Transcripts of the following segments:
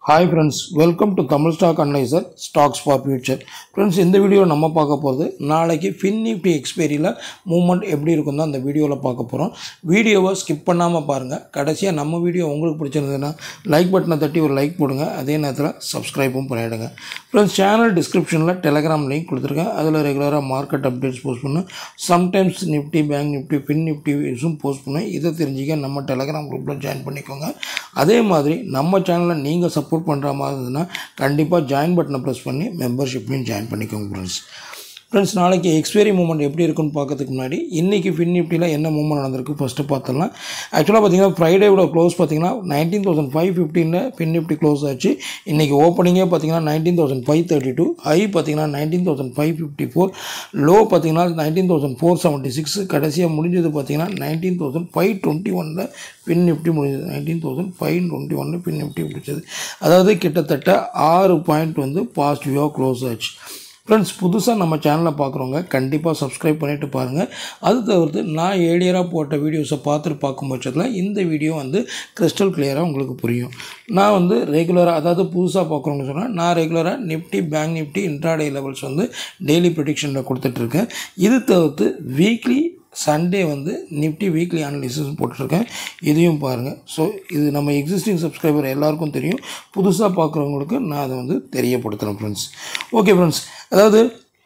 hi friends welcome to Tamil stock analyser stocks for future friends இந்த video நம்ம பார்க்க போகிறது நாளைக்கு ஃபின் நிஃப்டி எக்ஸ்பைரியில் மூவ்மெண்ட் எப்படி இருக்கும் தான் அந்த வீடியோவில் பார்க்க போகிறோம் வீடியோவை ஸ்கிப் பண்ணாமல் பாருங்கள் கடைசியாக நம்ம வீடியோ உங்களுக்கு பிடிச்சிருந்ததுன்னா லைக் பட்டனை தட்டி ஒரு லைக் போடுங்க அதே நேரத்தில் சப்ஸ்கிரைபும் பண்ணிவிடுங்க ஃப்ரெண்ட்ஸ் சேனல் டிஸ்கிரிப்ஷனில் டெலகிராம் லிங்க் கொடுத்துருக்கேன் அதில் ரெகுலராக மார்க்கெட் அப்டேட்ஸ் போஸ்ட் பண்ணுவேன் sometimes Nifty Bank Nifty Fin Nifty நியூஸும் போஸ்ட் பண்ணுவேன் இதை தெரிஞ்சுக்க நம்ம டெலகிராம் குரூப்பில் ஜாயின் பண்ணிக்கோங்க அதே மாதிரி நம்ம சேனலை நீங்கள் சப்போர்ட் பண்ணுற மாதிரி இருந்ததுன்னா கண்டிப்பாக ஜாயின் பட்டனை ப்ரெஸ் பண்ணி மெம்பர்ஷிப்லையும் ஜாயின் பண்ணிக்கோங்க ஃப்ரெண்ட்ஸ் ஃப்ரெண்ட்ஸ் நாளைக்கு எக்ஸ்பைரி மூமெண்ட் எப்படி இருக்குன்னு பார்க்கறதுக்கு முன்னாடி இன்றைக்கி ஃபின் நிஃப்டியில் என்ன மூவ்மெண்ட் நடந்திருக்கு ஃபஸ்ட்டு பார்த்துடலாம் ஆக்சுவலாக பார்த்தீங்கன்னா ஃப்ரைடேவோட க்ளோஸ் பார்த்தீங்கன்னா நைன்டீன் தௌசண்ட் ஃபைவ் ஃபிஃப்டின்னு ஃபின் நிஃப்டி க்ளோஸ் ஆச்சு இன்றைக்கி ஓப்பனிங்கே பார்த்தீங்கன்னா nineteen thousand five thirty two high பார்த்தீங்கன்னா nineteen thousand five fifty four low பார்த்தீங்கன்னா nineteen thousand four seventy six கடைசியாக முடிஞ்சது பார்த்தீங்கன்னா நைன்டீன் தௌசண்ட் ஃபைவ் டுவெண்ட்டி ஒனில் பின் நிஃப்டி முடிஞ்சது நைன்டீன் தௌசண்ட் ஃபைவ் டுவெண்ட்டி ஒனில் பின் நிஃப்டி முடிச்சது அதாவது கிட்டத்தட்ட ஆறு பாயிண்ட் வந்து பாசிட்டிவாக க்ளோஸ் ஆச்சு ஃப்ரெண்ட்ஸ் புதுசாக நம்ம சேனலை பார்க்குறவங்க கண்டிப்பாக சப்ஸ்கிரைப் பண்ணிவிட்டு பாருங்கள் அது தவிர்த்து நான் ஏழியராக போட்ட வீடியோஸை பார்த்துட்டு பார்க்கும் பட்சத்தில் இந்த வீடியோ வந்து கிறிஸ்டல் கிளியராக உங்களுக்கு புரியும் நான் வந்து ரெகுலராக அதாவது புதுசாக பார்க்குறவங்க சொன்னால் நான் ரெகுலராக Nifty Bank Nifty intraday levels வந்து டெய்லி ப்ரிடிக்ஷனில் கொடுத்துட்ருக்கேன் இது தவிர்த்து வீக்லி சண்டே வந்து நிஃப்டி வீக்லி அனாலிசிஸ் போட்டிருக்கேன் இதையும் பாருங்கள் ஸோ இது நம்ம எக்ஸிஸ்டிங் சப்ஸ்கிரைபர் எல்லாருக்கும் தெரியும் புதுசாக பார்க்குறவங்களுக்கு நான் அதை வந்து தெரியப்படுத்துகிறேன் ஃப்ரெண்ட்ஸ் ஓகே ஃப்ரெண்ட்ஸ் அதாவது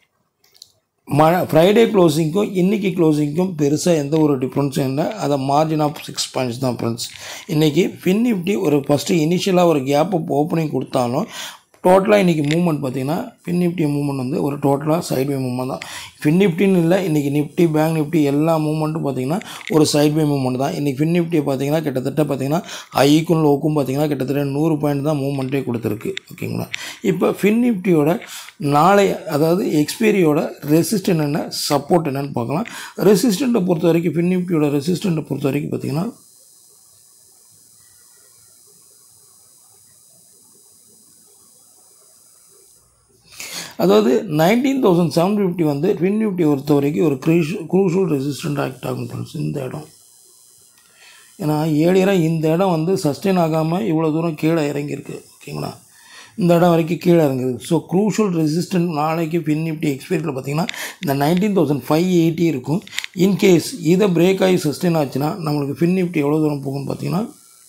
மழை ஃப்ரைடே க்ளோசிங்க்கும் இன்றைக்கி க்ளோசிங்க்கும் பெருசாக எந்த ஒரு டிஃப்ரென்ஸும் இல்லை அதை மார்ஜின் ஆஃப் சிக்ஸ் பாயிண்ட்ஸ் தான் ஃப்ரெண்ட்ஸ் இன்றைக்கி ஃபின் நிஃப்டி ஒரு ஃபஸ்ட்டு இனிஷியலாக ஒரு கேப் அப் ஓப்பனிங் கொடுத்தாலும் டோட்டலாக இன்றைக்கி மூவ்மெண்ட் பார்த்திங்கன்னா ஃபின் நிஃப்டி மூவ்மெண்ட் வந்து ஒரு டோட்டலாக சைட்வே மூவ்மெண்ட் தான் ஃபின் நிஃப்டின்னு இல்லை இன்றைக்கி நிஃப்டி பேங்க் நிஃப்டி எல்லா மூவ்மெண்ட்டும் பார்த்திங்கன்னா ஒரு சைட்வே மூவ்மெண்ட் தான் இன்றைக்கி ஃபின் நிஃப்டியை பார்த்திங்கன்னா கிட்டத்தட்ட பார்த்திங்கன்னா ஹைக்கும் லோக்கும் பார்த்திங்கன்னா கிட்டத்தட்ட நூறு பாயிண்ட் தான் மூவ்மெண்ட்டே கொடுத்துருக்கு ஓகேங்களா இப்போ ஃபின் நிஃப்டியோட நாளை அதாவது எக்ஸ்பீரியோட ரெசிஸ்டன்ட் என்ன சப்போர்ட் என்னன்னு பார்க்கலாம் ரெசிஸ்டண்ட்டை பொறுத்த வரைக்கும் ஃபின் நிஃப்டியோட ரெசிஸ்டண்ட்டை பொறுத்த வரைக்கும் பார்த்திங்கன்னா அதாவது நைன்டீன் தௌசண்ட் செவன் ஃபிஃப்டி வந்து ஃபின் நிஃப்டி பொறுத்த வரைக்கும் ஒரு க்ரூஷ் க்ரூஷல் ரெசிஸ்டண்ட் ஆக்ட் ஆகும் ஃப்ரெண்ட்ஸ் இந்த இடம் ஏன்னா ஏழியராக இந்த இடம் வந்து சஸ்டெயின் ஆகாமல் இவ்வளோ தூரம் கீழே இறங்கியிருக்கு ஓகேங்களா இந்த இடம் வரைக்கும் கீழே இறங்குது ஸோ க்ரூஷல் ரெசிஸ்டன்ட் நாளைக்கு ஃபின் நிஃப்டி எக்ஸ்பீரியல் பார்த்தீங்கன்னா இந்த நைன்டீன் தௌசண்ட் ஃபைவ் எயிட்டி இருக்கும் இன்கேஸ் இதை பிரேக் ஆகி சஸ்டெயின் ஆச்சுன்னா நம்மளுக்கு ஃபின் நிஃப்டி எவ்வளோ தூரம் போகும்னு பார்த்தீங்கன்னா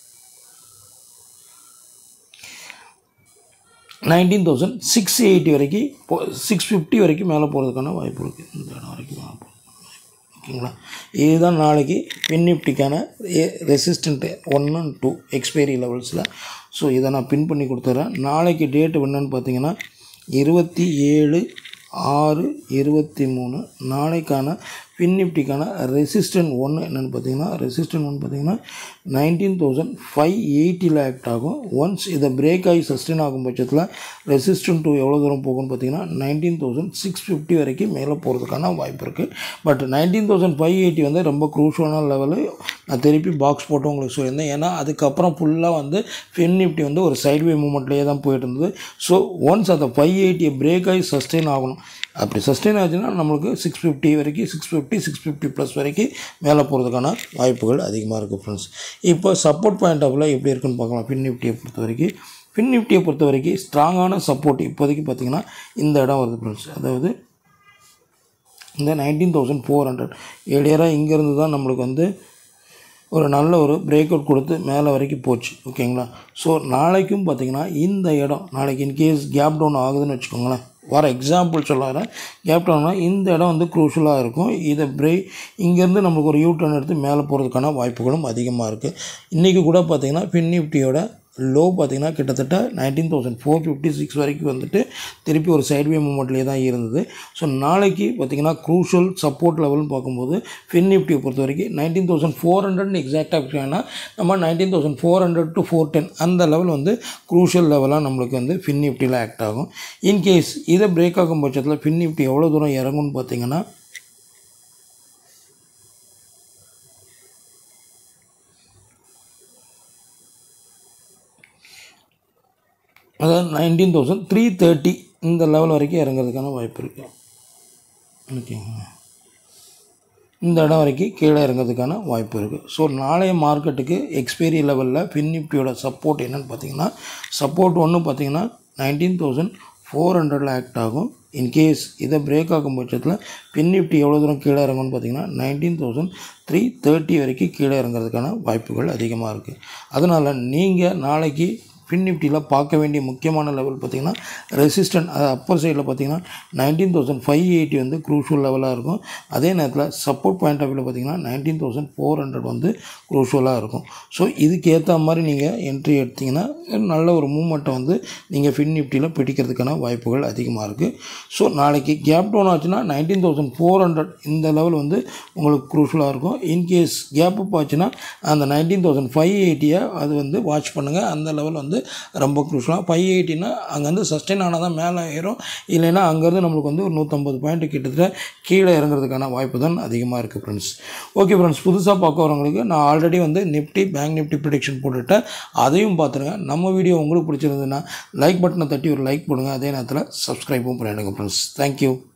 நைன்டீன் தௌசண்ட் சிக்ஸ் எயிட்டி வரைக்கும் போ சிக்ஸ் ஃபிஃப்டி வரைக்கும் மேலே போகிறதுக்கான வாய்ப்பு இருக்குது இந்த இடம் வரைக்கும் மேலே போகிறது ஓகேங்களா இதுதான் நாளைக்கு பின் நிஃப்டிக்கான ரெசிஸ்டண்ட்டு ஒன்று டூ எக்ஸ்பைரி லெவல்ஸில் ஸோ இதை நான் பின் பண்ணி கொடுத்துட்றேன் நாளைக்கு டேட்டு என்னன்னு பார்த்தீங்கன்னா இருபத்தி ஏழு ஆறு இருபத்தி மூணு நாளைக்கான பின் நிஃப்டிக்கான ரெசிஸ்டன்ட் ஒன்று என்னென்னு பார்த்தீங்கன்னா ரெசிஸ்டன்ட் ஒன்று பார்த்தீங்கன்னா நைன்டீன் தௌசண்ட் ஃபைவ் எயிட்டியில் ஆக்ட் ஆகும் ஒன்ஸ் இதை பிரேக் ஆகி சஸ்டெயின் ஆகும் பட்சத்தில் ரெசிஸ்டன்ட் டூ எவ்வளோ தூரம் போகும்னு பார்த்தீங்கன்னா நைன்டீன் தௌசண்ட் சிக்ஸ் ஃபிஃப்டி வரைக்கும் மேலே போகிறதுக்கான வாய்ப்பு இருக்குது but nineteen thousand five eighty வந்து ரொம்ப க்ரூஷியலான லெவலு நான் திருப்பி பாக்ஸ் போட்டு உங்களுக்கு சொல்லியிருந்தேன் ஏன்னா அதுக்கப்புறம் ஃபுல்லாக வந்து ஃபின் நிஃப்டி வந்து ஒரு சைட்வே மூமெண்ட்லேயே தான் போயிட்டு இருந்தது ஸோ ஒன்ஸ் அந்த ஃபைவ் எயிட்டியை பிரேக் ஆகி சஸ்டெயின் ஆகணும் அப்படி சஸ்டெயின் ஆச்சுன்னா நம்மளுக்கு சிக்ஸ் ஃபிஃப்டி வரைக்கும் six fifty six fifty plus வரைக்கும் மேலே போகிறதுக்கான வாய்ப்புகள் அதிகமாக இருக்குது ஃப்ரெண்ட்ஸ் இப்போ சப்போர்ட் பாயிண்ட் ஆஃப்ல எப்படி இருக்குன்னு பார்க்கலாம் ஃபின் நிஃப்டியை பொறுத்த வரைக்கும் ஃபின் நிஃப்டியை பொறுத்த வரைக்கும் ஸ்ட்ராங்கான சப்போர்ட் இப்போதைக்கு பார்த்திங்கன்னா இந்த இடம் வருது ஃப்ரெண்ட்ஸ் அதாவது இந்த நைன்டீன் தௌசண்ட் ஃபோர் ஹண்ட்ரட் ஏழியராக இங்கேருந்து தான் நம்மளுக்கு வந்து ஒரு நல்ல ஒரு பிரேக் அவுட் கொடுத்து மேலே வரைக்கும் போச்சு ஓகேங்களா ஸோ நாளைக்கும் பார்த்திங்கன்னா இந்த இடம் நாளைக்கு இன்கேஸ் கேப் டவுன் ஆகுதுன்னு வச்சுக்கோங்களேன் வர எக்ஸாம்பிள் சொல்லாத கேப் டவுன்னா இந்த இடம் வந்து க்ரூஷலாக இருக்கும் இதை பிரே இங்கேருந்து நம்மளுக்கு ஒரு யூ டர்ன் எடுத்து மேலே போகிறதுக்கான வாய்ப்புகளும் அதிகமாக இருக்குது இன்றைக்கி கூட பார்த்திங்கன்னா பின் நிஃப்டியோட லோ பார்த்திங்கன்னா கிட்டத்தட்ட nineteen thousand four fifty six வரைக்கும் வந்துட்டு திருப்பி ஒரு சைட்வே மூமெண்ட்லேயே தான் இருந்தது ஸோ நாளைக்கு பார்த்திங்கன்னா க்ரூஷல் சப்போர்ட் லெவல்னு பார்க்கும்போது ஃபின் நிஃப்டியை பொறுத்த வரைக்கும் நைன்டீன் தௌசண்ட் ஃபோர் ஹண்ட்ரட்னு எக்ஸாக்டாக வேணால் நம்ம nineteen thousand four hundred to four ten அந்த லெவல் வந்து க்ரூஷல் லெவலாக நம்மளுக்கு வந்து ஃபின் நிஃப்டியில் ஆக்ட் ஆகும் இன்கேஸ் இதை பிரேக் ஆகும் பட்சத்தில் ஃபின் நிஃப்டி எவ்வளோ தூரம் இறங்கும்னு பார்த்தீங்கன்னா அதாவது நைன்டீன் தௌசண்ட் த்ரீ தேர்ட்டி இந்த லெவல் வரைக்கும் இறங்குறதுக்கான வாய்ப்பு இருக்குது ஓகேங்க இந்த இடம் வரைக்கும் கீழே இறங்கிறதுக்கான வாய்ப்பு இருக்குது ஸோ நாளைய மார்க்கெட்டுக்கு எக்ஸ்பைரி லெவலில் ஃபின் நிஃப்டியோட சப்போர்ட் என்னென்னு பார்த்தீங்கன்னா சப்போர்ட் ஒன்று பார்த்தீங்கன்னா நைன்டீன் தௌசண்ட் ஃபோர் ஹண்ட்ரடில் ஆக்ட் ஆகும் இன்கேஸ் இதை பிரேக் ஆகும் பட்சத்தில் பின் நிஃப்டி எவ்வளோ தூரம் கீழே இறங்கும்னு பார்த்தீங்கன்னா நைன்டீன் தௌசண்ட் த்ரீ தேர்ட்டி வரைக்கும் கீழே இறங்குறதுக்கான வாய்ப்புகள் அதிகமாக இருக்குது அதனால் நீங்கள் நாளைக்கு பின் நிஃப்டியில் பார்க்க வேண்டிய முக்கியமான லெவல் பார்த்திங்கன்னா ரெசிஸ்டன்ட் அது அப்பர் சைடில் பார்த்தீங்கன்னா நைன்டீன் தௌசண்ட் ஃபைவ் எயிட்டி வந்து க்ரூஷுவல் லெவலாக இருக்கும் அதே நேரத்தில் சப்போர்ட் பாயிண்ட் ஆஃப் வியூவில் பார்த்தீங்கன்னா நைன்டீன் தௌசண்ட் ஃபோர் ஹண்ட்ரட் வந்து க்ரூஷுவலாக இருக்கும் ஸோ இதுக்கு ஏற்ற மாதிரி நீங்கள் என்ட்ரி எடுத்திங்கன்னா நல்ல ஒரு மூமெண்ட்டை வந்து நீங்கள் ஃபின் நிஃப்டியில் பிடிக்கிறதுக்கான வாய்ப்புகள் அதிகமாக இருக்குது ஸோ நாளைக்கு கேப் டவுன் ஆச்சுன்னா நைன்டீன் தௌசண்ட் ஃபோர் ஹண்ட்ரட் இந்த லெவல் வந்து உங்களுக்கு க்ரூஷுவலாக இருக்கும் இன்கேஸ் கேப் அப் ஆச்சுன்னா அந்த நைன்டீன் தௌசண்ட் ஃபைவ் எயிட்டியை அது வந்து வாட்ச் பண்ணுங்கள் அந்த லெவல் வந்து ரொம்ப க்ரூஷலாக ஃபைவ் எயிட்டினா அங்கேருந்து சஸ்டெயின் ஆனால் தான் மேலே ஏறும் இல்லைன்னா அங்கேருந்து நம்மளுக்கு வந்து ஒரு நூற்றம்பது பாயிண்ட் கிட்டத்தட்ட கீழே இறங்குறதுக்கான வாய்ப்பு தான் அதிகமாக இருக்குது ஃப்ரெண்ட்ஸ் ஓகே ஃப்ரெண்ட்ஸ் புதுசாக பார்க்க வரவங்களுக்கு நான் ஆல்ரெடி வந்து நிஃப்டி பேங்க் நிஃப்டி ப்ரிடிக்ஷன் போட்டுவிட்டேன் அதையும் பார்த்துருங்க நம்ம வீடியோ உங்களுக்கு பிடிச்சிருந்ததுன்னா லைக் பட்டனை தட்டி ஒரு லைக் போடுங்க அதே நேரத்தில் சப்ஸ்கிரைபும் பண்ணிவிடுங்க ஃப்ரெண்ட்ஸ் தேங்க்யூ